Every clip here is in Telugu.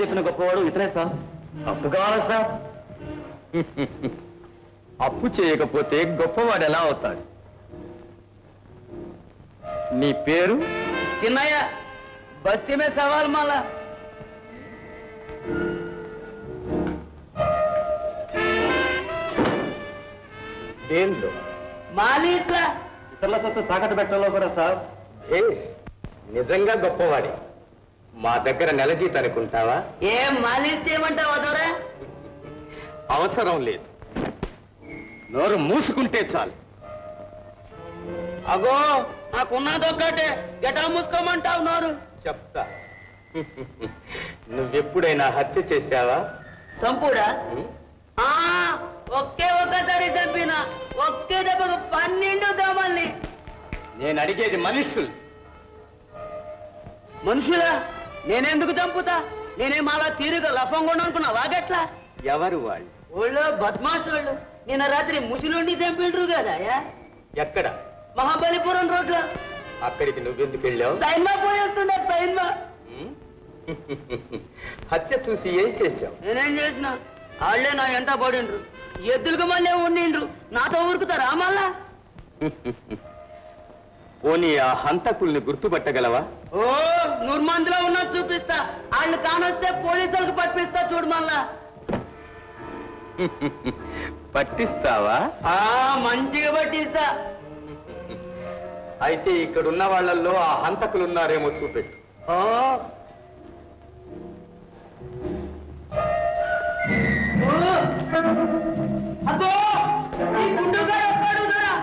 చెప్పిన గొప్పవాడు ఇతనే సార్ అప్పు కావాలా సార్ అప్పు చేయకపోతే గొప్పవాడు ఎలా అవుతాడు నీ పేరు చిన్నయ్య బస్తీ మీద సవాల్ మళ్ళా దేనిలో మాలీట్లా ఇతరుల సొత్తు తాకట్టు పెట్టడంలో కూడా సార్ భేష్ నిజంగా గొప్పవాడి మా దగ్గర నెల జీతం అనుకుంటావా ఏం మాలీట్ చేయమంటావు దొరా అవసరం లేదు నోరు మూసుకుంటే చాలు అగో నాకున్నది ఒక్కటే గటా మూసుకోమంటావు నోరు చెప్తా నువ్వెప్పుడైనా హత్య చేశావా సంపుడా ఆ ఒకే ఒక్కసారి చంపిన ఒకే దెబ్బకు పన్నెండు దోమల్ని నేను అడిగేది మనుషులు మనుషులా నేనెందుకు చంపుతా నేనేం అలా తీరుగా లఫంగా అనుకున్నా వాగట్లా ఎవరు వాళ్ళు ఊళ్ళో బద్మాషోళ్ళు నిన్న రాత్రి ముసలుండి చంపిండ్రు కదా యా? ఎక్కడ మహాబలిపురం రోడ్లో అక్కడికి నువ్వెందుకు వెళ్ళావు సైన్మా పోయేస్తుండే సైన్మా ఉమ్? హత్య చూసి ఏం చేశావు నేనేం చేసిన వాళ్ళే నా ఎంట పడిండ్రు ఎద్దులకు మళ్ళీ ఉండిండ్రు నాతో ఊరుకుతారా మళ్ళా పోనీ ఆ హంతకుల్ని గుర్తుపట్టగలవా ఓ నూరు మందిలో ఉన్నా చూపిస్తా వాళ్ళు కానొస్తే పోలీసులకు పట్టిస్తా చూడు మళ్ళా పట్టిస్తావా ఆ మంచిగా పట్టిస్తా అయితే ఇక్కడున్న వాళ్ళల్లో ఆ హంతకులున్నారేమో చూపెట్టు ఓ ఓ! అబ్బో ఈ గుండుగా ఎక్కడు దొరా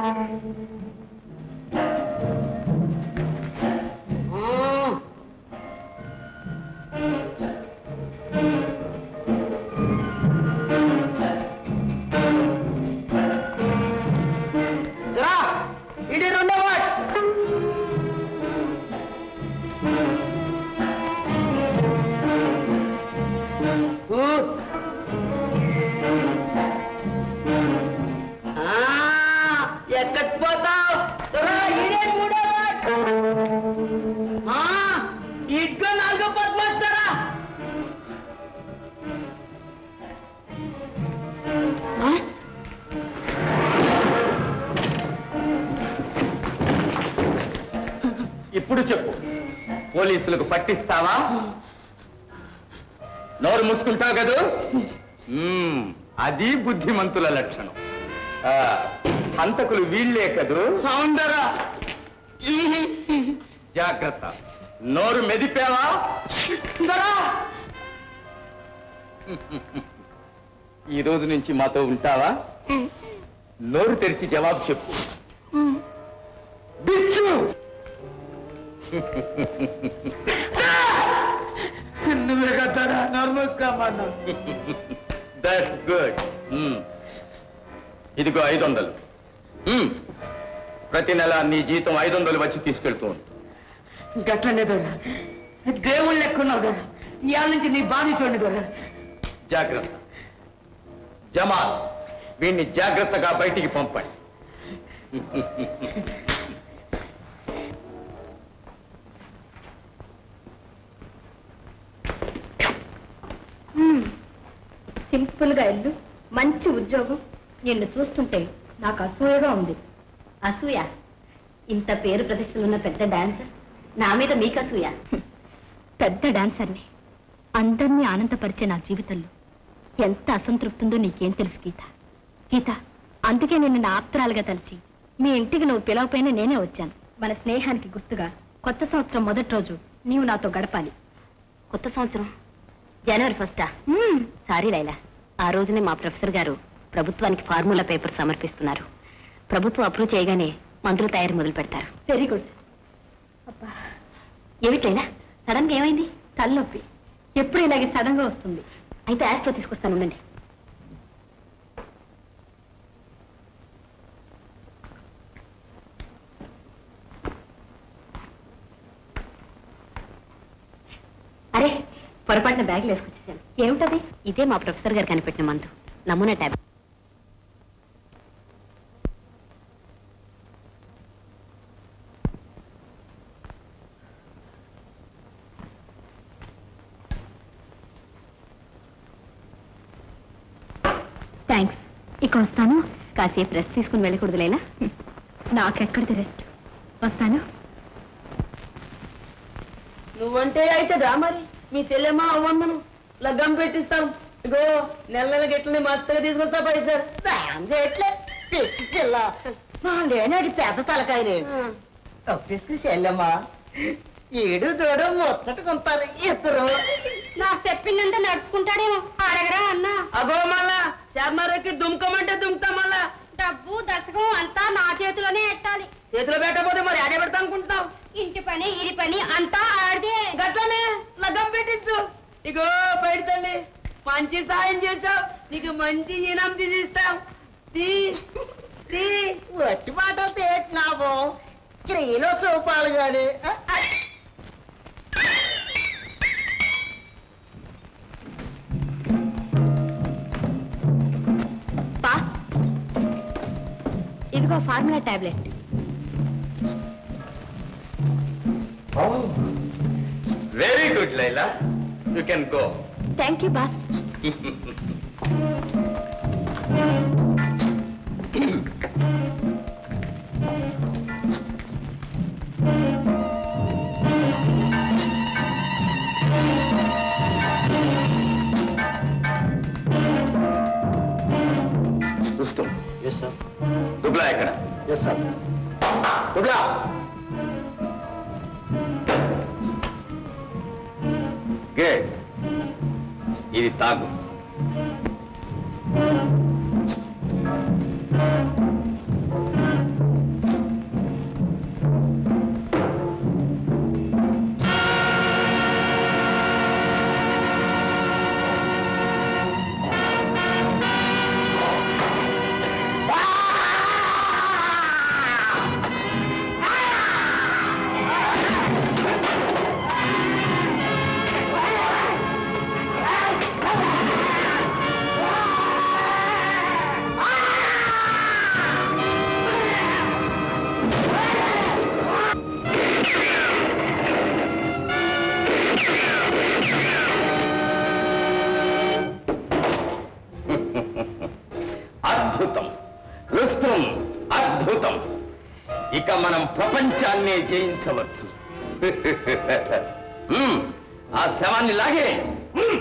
దొరా ఇది రెండో వాట్ ఊ. ఆ, ఎక్కడికి పోతావ్ దొరా, ఈడే మూడో వాట్. ఆ, ఇదిగో నాలుగో పద్మస్తారా ఇప్పుడు చెప్పు పోలీసులకు పట్టిస్తావా నోరు మూసుకుంటావు కదూ మ్మ్, అది బుద్ధిమంతుల లక్షణం ఆ, హంతకులు వీళ్ళే కదూ అవుందరా జాగ్రత్త నోరు మెదిపావా దొరా ఈ రోజు నుంచి మాతో ఉంటావా నోరు తెరిచి జవాబు చెప్పు బిచ్చు నువ్వే కట్టారా నర్మస్కామన్నా దట్స్ గుడ్ ఇదిగో ఐదు వందలు మ్మ్. ప్రతి నెల నీ జీతం ఐదు వందలు వచ్చి తీసుకెళ్తూ ఉండు గట్లనే దొరా దేవుళ్ళు లెక్కున్నావు దొరా ఇవాళ నుంచి నీ బాధ చూడండి దొరా జాగ్రత్త జమాల్ వీణ్ణి జాగ్రత్తగా బయటికి పంపండి సింపుల్ గా ఇల్లు మంచి ఉద్యోగం నిన్ను చూస్తుంటే నాకు అసూయగా ఉంది అసూయ ఇంత పేరు ప్రతిష్టలున్న పెద్ద డాన్సర్ నా మీద మీకు అసూయ పెద్ద డాన్సర్ని అందరినీ ఆనందపరిచే నా జీవితంలో ఎంత అసంతృప్తి ఉందో నీకేం తెలుసు గీత గీత అందుకే నిన్ను నా ఆప్తరాలుగా తలిచి మీ ఇంటికి నువ్వు పిలవపోయినా నేనే వచ్చాను మన స్నేహానికి గుర్తుగా కొత్త సంవత్సరం మొదటి రోజు నీవు నాతో గడపాలి కొత్త సంవత్సరం జనవరి ఫస్టా సారీ లైలా ఆ రోజునే మా ప్రొఫెసర్ గారు ప్రభుత్వానికి ఫార్ములా పేపర్ సమర్పిస్తున్నారు ప్రభుత్వం అప్రూవ్ చేయగానే మందుల తయారీ మొదలు పెడతారు వెరీ గుడ్ ఏమిటి లైలా సడన్ గా ఏమైంది తలనొప్పి ఎప్పుడు ఇలాగే సడన్ గా వస్తుంది అయితే యాస్ట్రో తీసుకొస్తాను ఉండండి అరే పొరపాటున బ్యాగ్లు వేసుకొచ్చేసాను ఏమిటది ఇదే మా ప్రొఫెసర్ గారు కనిపెట్టిన మందు నమూనా ట్యాబ్ ఇక వస్తాను కాసేపు రెస్ట్ తీసుకుని వెళ్ళకూడదు లేలా నాకెక్కడిది రెస్ట్ వస్తాను నువ్వంటే అవుతుందా మరి మీ చెల్లెమ్మ అవ్వందను లగ్గం పెట్టిస్తాం ఇగో నెల నెల గెట్లని మస్తుగా తీసుకొస్తా పైసారు దాంతో ఎట్లే తెచ్చి చెల్ల లేనాటి పెద్ద తలకాయలే తప్పిసుకు చెల్లెమ్మ ఏడు చూడు ముచ్చటకుంటారు ఇద్దరు నా చెప్పిందంతా నడుచుకుంటాడేమో అడగరా అన్నా అగో మళ్ళా శర్మరెక్కి దుమ్కమంటే దుమ్కుతాం మళ్ళా డబ్బు దశకం అంతా నా చేతిలోనే ఎట్టాలి చేతిలో పెట్టకపోతే మరి ఆడే పెడతా అనుకుంటున్నావు ఇంటి పని ఇరి పని అంతా ఆడదే గట్లనే లగ్గం పెట్టించు ఇగో బయట తల్లి మంచి సాయం చేసావు నీకు మంచి ఇనం తీసిస్తాం తీ తీ వట్టి మాటలు తేట్లాము క్రియలో సోపాలు గాని పాస్ ఇదిగో formula tablet very good Laila you can go thank you boss Rustum yes sir Dubla ఎక్కడ ఎస్ సార్ దుబ్లా గుడ్ ఇది తాగు అద్భుతం రుస్తుం అద్భుతం ఇక మనం ప్రపంచాన్నే జయించవచ్చు మ్మ్. ఆ శవాన్ని లాగే మ్మ్.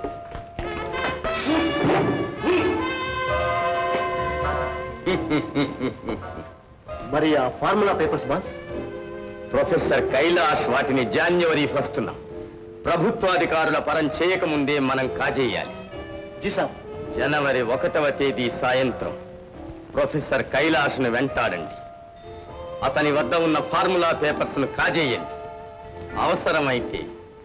మరి ఆ formula papers boss professor Kailash వాటిని జాన్యువరి ఫస్ట్న ప్రభుత్వాధికారుల పరం చేయకముందే మనం కాజేయాలి జీ సార్ జనవరి ఒకటవ తేదీ సాయంత్రం ప్రొఫెసర్ కైలాష్ను వెంటాడండి అతని వద్ద ఉన్న ఫార్ములా పేపర్స్ను కాజేయండి అవసరమైతే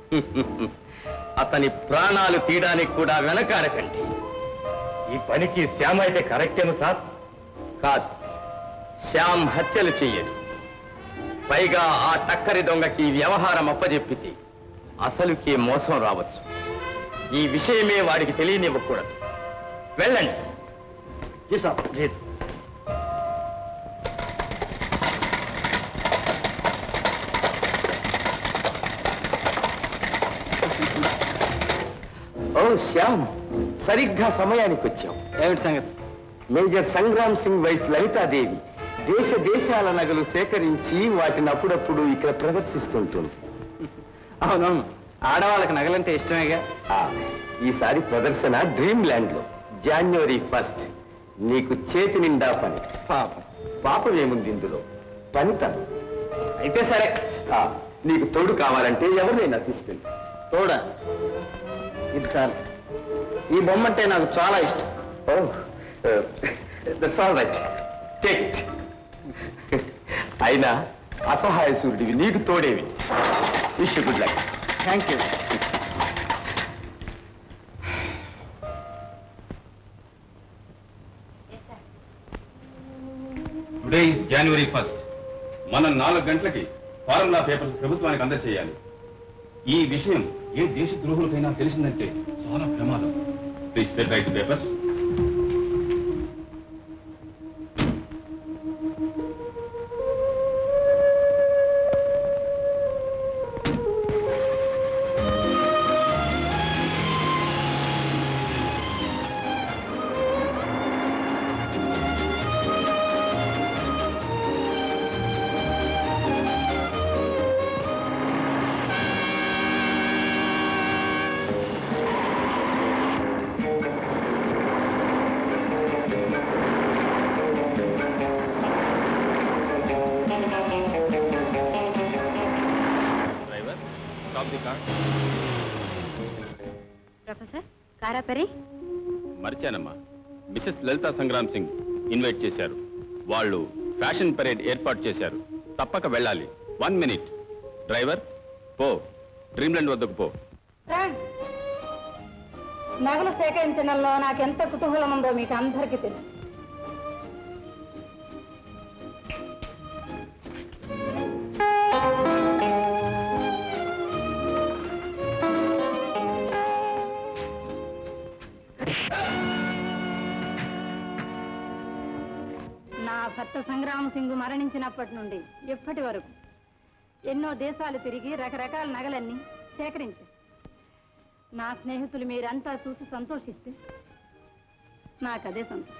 అతని ప్రాణాలు తీయడానికి కూడా వెనకాడకండి ఈ పనికి శ్యామ్ అయితే కరెక్టేను సార్ కాదు శ్యామ్ హత్యలు చెయ్యడు పైగా ఆ టక్కరి దొంగకి ఈ వ్యవహారం అప్పజెప్పితే అసలుకే మోసం రావచ్చు ఈ విషయమే వాడికి తెలియనివ్వకూడదు వెళ్ళండి జీ సార్ జీ ఓ శ్యామ్ సరిగ్గా సమయానికి వచ్చాం ఏమిటి సంగతి మేజర్ సంగ్రామ్ సింగ్ వైఫ్ లలితాదేవి దేశ దేశాల నగలు సేకరించి వాటిని అప్పుడప్పుడు ఇక్కడ ప్రదర్శిస్తుంటుంది అవునవును ఆడవాళ్ళకి నగలంటే ఇష్టమేగా ఆ, ఈసారి ప్రదర్శన డ్రీమ్ ల్యాండ్ లో జాన్యువరి ఫస్ట్ నీకు చేతి నిండా పని పాపం పాపం ఏముంది ఇందులో పనితనం అయితే సరే ఆ, నీకు తోడు కావాలంటే ఎవరినైనా తీసుకెళ్ళి తోడా ఇది చాలు ఈ బొమ్మ అంటే నాకు చాలా ఇష్టం oh that's all right take అయినా అసహాయ సూర్యుడివి నీకు తోడేవి wish good luck thank you today is January first మనం నాలుగు గంటలకి ఫార్ములా పేపర్స్ ప్రభుత్వానికి అందజేయాలి ఈ విషయం ఏ దేశ ద్రోహులకైనా తెలిసిందంటే చాలా ప్రమాదం please set right papers stop the car professor కారాపరి మర్చానమ్మా మిసెస్ లలితా సంగ్రామ్ సింగ్ ఇన్వైట్ చేశారు వాళ్ళు ఫ్యాషన్ పరేడ్ ఏర్పాటు చేశారు తప్పక వెళ్ళాలి వన్ మినిట్ డ్రైవర్ పో డ్రీమ్లాండ్ వద్దకు పో నగలు సేకరించడంలో నాకెంత కుతూహలం ఉందో మీకు అందరికీ తెలుసు నా భర్త సంగ్రామ సింగ్ మరణించినప్పటి నుండి ఇప్పటి వరకు ఎన్నో దేశాలు తిరిగి రకరకాల నగలన్నీ సేకరించారు నా స్నేహితులు మీరంతా చూసి సంతోషిస్తే నాకదే సంతోషం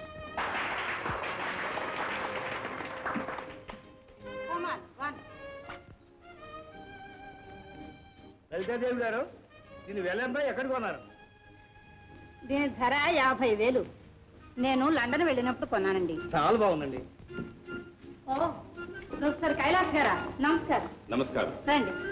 Come on, one. లలితాదేవి గారు దీని వెళ్ళంతా ఎక్కడికి కొన్నారు దీని ధర యాభై వేలు నేను లండన్ వెళ్ళినప్పుడు కొన్నానండి చాలా బాగుందండి ఓ ప్రొఫెసర్ కైలాస్ గారా నమస్కారం నమస్కారం రండి